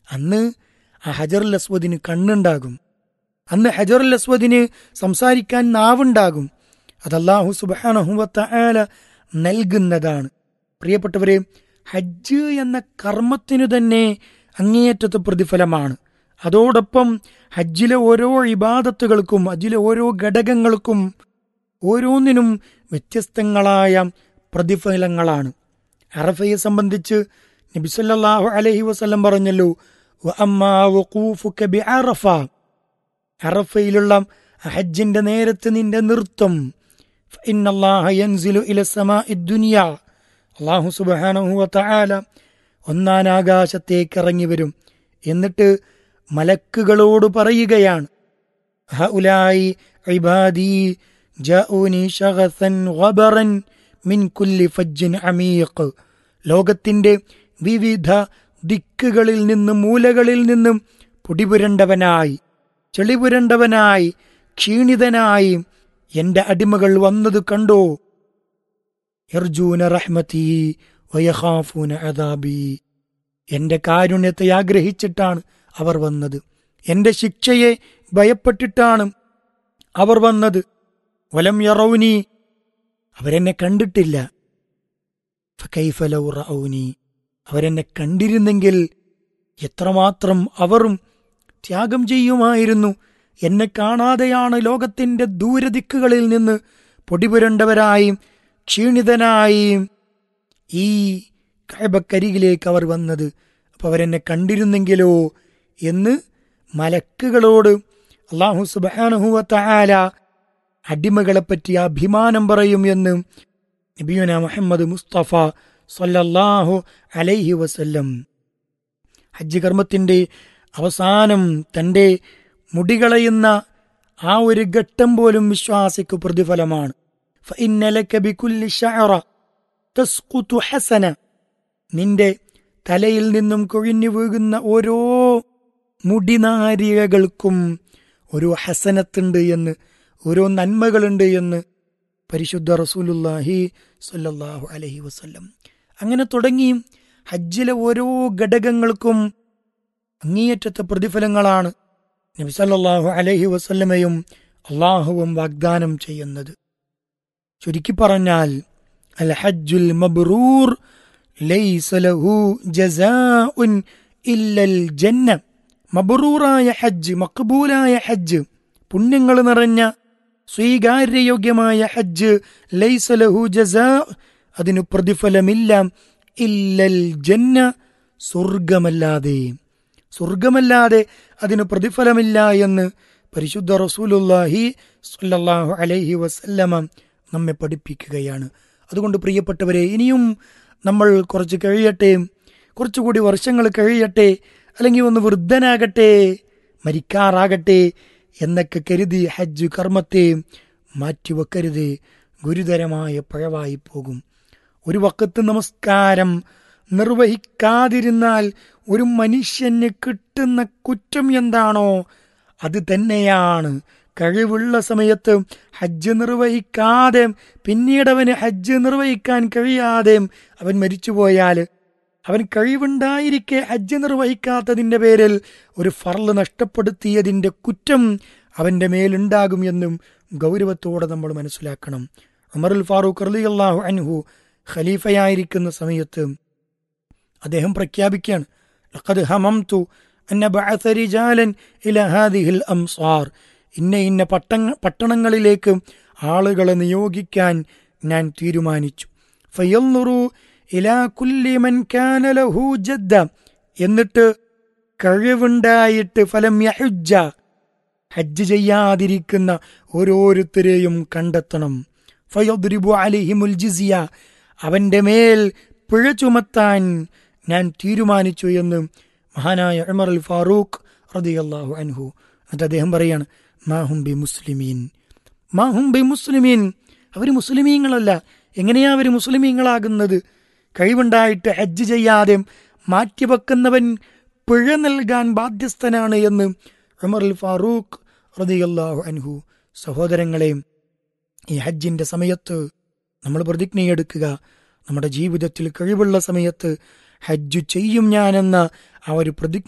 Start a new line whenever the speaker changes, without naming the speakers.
അന്ന് ആ ഹജറുൽ അസ്വദിന് കണ്ണുണ്ടാകും അന്ന് ഹജറുൽ അസ്വദിന് സംസാരിക്കാൻ നാവുണ്ടാകും അത് അല്ലാഹു സുബാനഹുവത്ത ആല നൽകുന്നതാണ് പ്രിയപ്പെട്ടവരെ ഹജ്ജ് എന്ന കർമ്മത്തിനു തന്നെ അങ്ങേയറ്റത്തെ പ്രതിഫലമാണ് അതോടൊപ്പം ഹജ്ജിലെ ഓരോ ഇബാദത്തുകൾക്കും ഹജ്ജിലെ ഓരോ ഘടകങ്ങൾക്കും ഓരോന്നിനും വ്യത്യസ്തങ്ങളായ പ്രതിഫലങ്ങളാണ് അറഫയെ സംബന്ധിച്ച് നബിസല്ലാഹു അലഹി വസ്ലം പറഞ്ഞല്ലോ "വഅമ്മാ വഖൂഫുക ബിഅറഫ." അറഫയിലുള്ള ഹജ്ജിന്റെ നേരത്ത് നിന്റെ നൃത്തം ഫഇന്നല്ലാഹ യൻസിലു ഇല സമാഇ ദുനിയ അല്ലാഹു സുബ്ഹാനഹു വതആല ഒന്നാനാകാശത്തേക്ക് ഇറങ്ങി വരും എന്നിട്ട് മലക്കുകളോട് പറയുകയാണ് ഹഉലായി ഇബാദി ജാഊനി ശഗസൻ ഗബറൻ മിൻ കുല്ലി ഫജ്ജിൻ അമീഖ് ലോകത്തിന്റെ വിവിധ ദിക്കുകളിൽ നിന്നും മൂലകളിൽ നിന്നും പൊടിപുരണ്ടവനായി ചെളിപുരണ്ടവനായി ക്ഷീണിതനായി എന്റെ അടിമകൾ വന്നത് കണ്ടോ യർജൂന റഹ്മതി വയഖാഫൂന അദാബി എന്റെ കാരുണ്യത്തെ ആഗ്രഹിച്ചിട്ടാണ് അവർ വന്നത് എന്റെ ശിക്ഷയെ ഭയപ്പെട്ടിട്ടാണ് അവർ വന്നത് വലം യറൗനി അവരെന്നെ കണ്ടിട്ടില്ല ഫകൈഫ ലൗ റഔനി അവരെന്നെ കണ്ടിരുന്നെങ്കിൽ എത്രമാത്രം അവരും ത്യാഗം ചെയ്യുമായിരുന്നു എന്നെ കാണാതെയാണ് ലോകത്തിന്റെ ദൂരദിക്കുകളിൽ നിന്ന് പൊടിപുരണ്ടവരായും ക്ഷീണിതനായും ഈ കഴബക്കരികിലേക്ക് അവർ വന്നത് അപ്പൊ അവരെന്നെ കണ്ടിരുന്നെങ്കിലോ എന്ന് മലക്കുകളോട് അള്ളാഹു സുബാനഹുവല അടിമകളെപ്പറ്റി അഭിമാനം പറയും എന്ന് നബിയുന മുഹമ്മദ് മുസ്തഫ സല്ലല്ലാഹു അലൈഹി വസല്ലം ഹജ്ജ് കർമ്മത്തിന്റെ അവസാനം തന്റെ മുടികളയുന്ന ആ ഒരു ഘട്ടം പോലും വിശ്വാസിക്ക് പ്രതിഫലമാണ് فإن لك بكل شعرة تسقط حسنة നിന്റെ തലയിൽ നിന്നും കൊഴിഞ്ഞു വീകുന്ന ഓരോ മുടിനാരികകൾക്കും ഓരോ ഹസനത്തുണ്ട് എന്ന് ഓരോ നന്മകളുണ്ട് എന്ന് പരിശുദ്ധ റസൂലുല്ലാഹി സല്ലല്ലാഹു അലൈഹി വസല്ലം അങ്ങനെ തുടങ്ങി ഹജ്ജിലെ ഓരോ ഘടകങ്ങൾക്കും അങ്ങേയറ്റത്തെ പ്രതിഫലങ്ങളാണ് നബി സല്ലല്ലാഹു അലൈഹി വസല്ലമയും അള്ളാഹുവും വാഗ്ദാനം ചെയ്യുന്നത് ചുരുക്കി പറഞ്ഞാൽ അൽ ഹജ്ജുൽ മബ്റൂർ ലൈസ ലഹു ജസാഉൻ ഇല്ലൽ ജന്ന മബ്റൂറായ ഹജ്ജ് മക്ബൂലായ ഹജ്ജ് പുണ്യങ്ങൾ നിറഞ്ഞ സ്വീകാര്യയോഗ്യമായ ഹജ്ജ് ലൈസ ലഹു ജസാ അതിനു പ്രതിഫലമില്ല ഇല്ലൽ ജന്ന സ്വർഗമല്ലാതെ സ്വർഗമല്ലാതെ അതിന് പ്രതിഫലമില്ല എന്ന് പരിശുദ്ധ റസൂലുല്ലാഹി സ്വല്ലല്ലാഹു അലൈഹി വസല്ലമ നമ്മെ പഠിപ്പിക്കുകയാണ് അതുകൊണ്ട് പ്രിയപ്പെട്ടവരെ ഇനിയും നമ്മൾ കുറച്ച് കഴിയട്ടെ കുറച്ചുകൂടി വർഷങ്ങൾ കഴിയട്ടെ അല്ലെങ്കിൽ ഒന്ന് വൃദ്ധനാകട്ടെ മരിക്കാറാകട്ടെ എന്നൊക്കെ കരുതി ഹജ്ജ് കർമ്മത്തെ മാറ്റിവെക്കരുത് ഗുരുതരമായ പഴവായി പോകും ഒരു വക്കത്ത് നമസ്കാരം നിർവഹിക്കാതിരുന്നാൽ ഒരു മനുഷ്യന് കിട്ടുന്ന കുറ്റം എന്താണോ അത് തന്നെയാണ് കഴിവുള്ള സമയത്ത് ഹജ്ജ് നിർവഹിക്കാതെ പിന്നീട് അവന് ഹജ്ജ് നിർവഹിക്കാൻ കഴിയാതെ അവൻ മരിച്ചുപോയാൽ അവൻ കഴിവുണ്ടായിരിക്കെ ഹജ്ജ് നിർവഹിക്കാത്തതിന്റെ പേരിൽ ഒരു ഫർള് നഷ്ടപ്പെടുത്തിയതിന്റെ കുറ്റം അവന്റെ മേലുണ്ടാകും എന്നും ഗൗരവത്തോടെ നമ്മൾ മനസ്സിലാക്കണം ഉമറുൽ ഫാറൂഖ് അള്ളാഹു അൻഹു ഖലീഫയായിരിക്കുന്ന സമയത്ത് അദ്ദേഹം പ്രഖ്യാപിക്കുകയാണ് ലഖദ് ഹമംതു അന്ന ബഅസ റിജാലൻ ഇല ഹാദിഹിൽ അംസാർ ഇന്ന ഇന്ന പട്ടണ പട്ടണങ്ങളിലേക്ക് ആളുകളെ നിയോഗിക്കാൻ ഞാൻ തീരുമാനിച്ചു ഫയൽനുറു ഇലാ കുല്ലി മൻ കാന ലഹു ജദ്ദ എന്നിട്ട് കഴിവുണ്ടായിട്ട് ഫലം യഹുജ്ജ ഹജ്ജ് ചെയ്യാതിരിക്കുന്ന ഓരോരുത്തരെയും കണ്ടെത്തണം ഫയദ്രിബു അലിഹിമുൽ ജിസിയ അവന്റെ മേൽ പിഴ ചുമത്താൻ ഞാൻ തീരുമാനിച്ചു എന്ന് മഹാനായ ഉമർ അൽ ഫാറൂഖ് റളിയല്ലാഹു അൻഹു എന്നിട്ട് അദ്ദേഹം പറയാണ് മാഹും ബി മുസ്ലിമീൻ മാഹും ബി മുസ്ലിമീൻ അവർ മുസ്ലിമീങ്ങളല്ല എങ്ങനെയാ അവർ മുസ്ലിമീങ്ങളാകുന്നത് കഴിവുണ്ടായിട്ട് ഹജ്ജ് ചെയ്യാതെ മാറ്റിവെക്കുന്നവൻ പിഴ നൽകാൻ ബാധ്യസ്ഥനാണ് എന്ന് ഉമർ അൽ ഫാറൂഖ് റളിയല്ലാഹു അൻഹു സഹോദരങ്ങളെ ഈ ഹജ്ജിന്റെ സമയത്ത് നമ്മൾ പ്രതിജ്ഞയെടുക്കുക നമ്മുടെ ജീവിതത്തിൽ കഴിവുള്ള സമയത്ത് ഹജ്ജ് ചെയ്യും ഞാനെന്ന ആ ഒരു പ്രതിജ്ഞ